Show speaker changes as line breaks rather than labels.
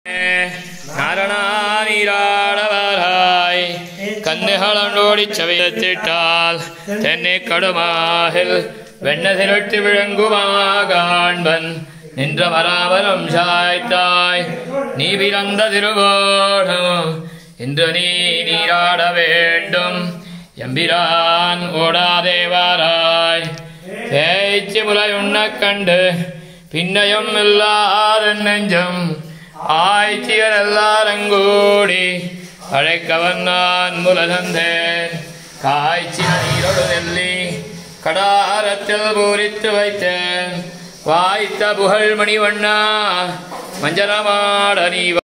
நாரணானீராடவராய் கண்ணுகளோடி செவியத்திட்டால் தென்னை கடுமாகில் வெண்ண திரட்டு விளங்குமா காண்பன் நின்ற வராமரம் சாய்த்தாய் நீ பிறந்த திருவோடும் இன்று நீ நீராட வேண்டும் எம்பிரான் ஓடாதேவாராய் தேய்ச்சி முலை உண்ணக் கண்டு பின்னயம் இல்லாத நெஞ்சம் ஆய்ச்சியர் எல்லாரங்கூடி அழைக்கவன் நான் முலதந்தேன் காய்ச்சி நீரொடு நெல்லி கடாரத்தில் பூரித்து வைத்தேன் வாய்த்த புகழ் மணிவண்ணா மஞ்சனமாட நீ